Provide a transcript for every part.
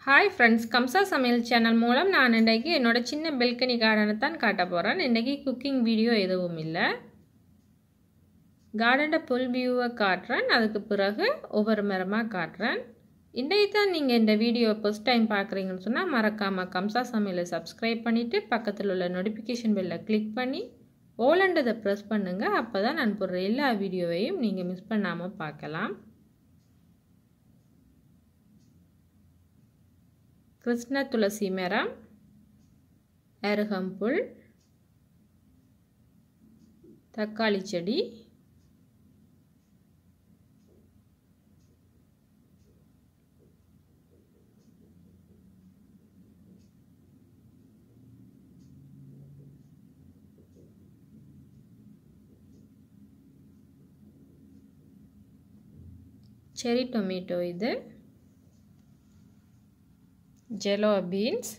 hi friends கம்சா சமையல் channel மூலம் நான் இன்றைக்கி என்னோடய சின்ன பெல்கனி கார்டனை தான் காட்ட போகிறேன் இன்றைக்கி குக்கிங் வீடியோ எதுவும் இல்லை கார்டனோட புல் வியூவை காட்டுறேன் அதுக்கு பிறகு ஒவ்வொரு மரமாக காட்டுறேன் இன்றைக்கு தான் நீங்கள் இந்த வீடியோ ஃபஸ்ட் டைம் பார்க்குறீங்கன்னு சொன்னால் மறக்காமல் கம்சா சமையலை சப்ஸ்கிரைப் பண்ணிவிட்டு பக்கத்தில் உள்ள நோட்டிஃபிகேஷன் பெல்லை கிளிக் பண்ணி ஓலண்டதை ப்ரெஸ் பண்ணுங்கள் அப்போ தான் நான் போடுற எல்லா வீடியோவையும் நீங்கள் மிஸ் பண்ணாமல் பார்க்கலாம் கிருஷ்ண துளசி மரம் அருகம்புல் தக்காளி செடி செரி டொமேட்டோ இது ஜெலோ பீன்ஸ்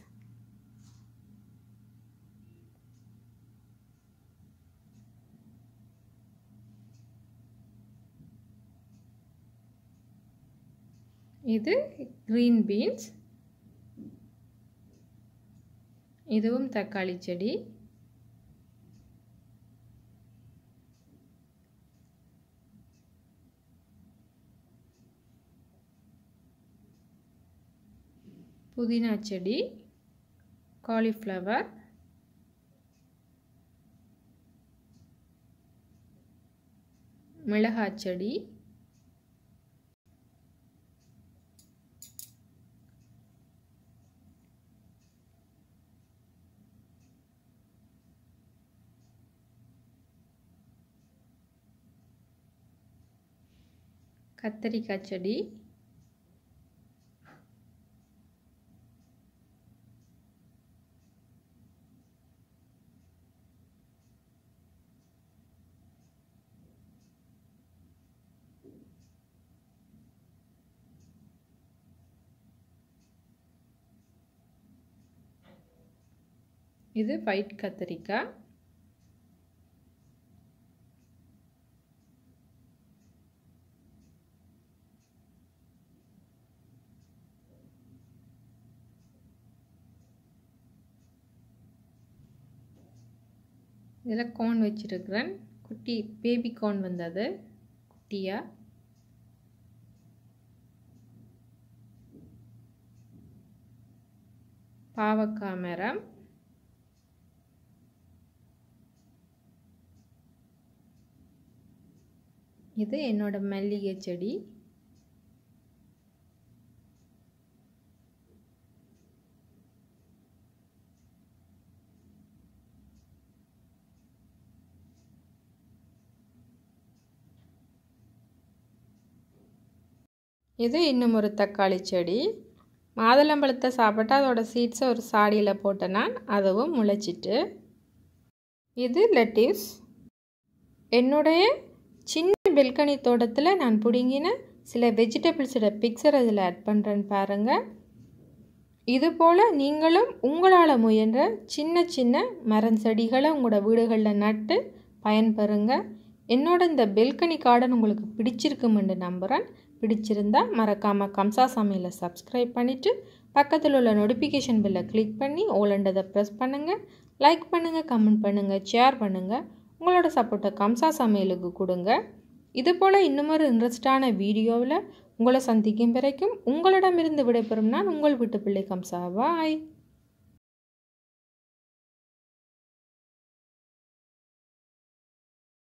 இது க்ரீன் பீன்ஸ் இதுவும் தக்காளி செடி புதினா செடி காலிஃப்ளவர் மிளகாய் செடி கத்தரிக்காய் செடி இது ஒயிட் கத்திரிக்காய் இதில் கோன் வச்சுருக்கிறேன் குட்டி பேபி கோன் வந்தது குட்டியாக பாவக்காய் மரம் இது என்னோட மல்லிகை செடி இது இன்னும் ஒரு தக்காளி செடி மாதுளம்பழத்தை சாப்பிட்டா அதோட சீட்ஸை ஒரு சாடியில் போட்டேன் நான் அதுவும் முளைச்சிட்டு இது லெட்டிவ்ஸ் என்னுடைய சின்ன பெல்கனி தோட்டத்தில் நான் பிடுங்கின சில வெஜிடபிள்ஸோட பிக்சர் அதில் ஆட் பண்ணுறேன்னு பாருங்கள் இதுபோல் நீங்களும் உங்களால் முயன்ற சின்ன சின்ன மரம் செடிகளை உங்களோட வீடுகளில் நட்டு பயன்பெறுங்க என்னோட இந்த பெல்கனி கார்டன் உங்களுக்கு பிடிச்சிருக்குமென்று நம்புகிறேன் பிடிச்சிருந்தா மறக்காமல் கம்சா சமையலை சப்ஸ்கிரைப் பண்ணிவிட்டு பக்கத்தில் உள்ள நோட்டிஃபிகேஷன் பில்லை கிளிக் பண்ணி ஓலண்டதை ப்ரெஸ் பண்ணுங்கள் லைக் பண்ணுங்கள் கமெண்ட் பண்ணுங்கள் ஷேர் பண்ணுங்கள் உங்களோட சப்போர்ட்டை கம்சா சமையலுக்கு கொடுங்க இது போல் இன்னுமொரு இன்ட்ரெஸ்டான வீடியோவில் உங்களை சந்திக்கும் வரைக்கும் உங்களிடமிருந்து விடைபெறும் நான் உங்கள் வீட்டு பிள்ளை கம்சா பாய்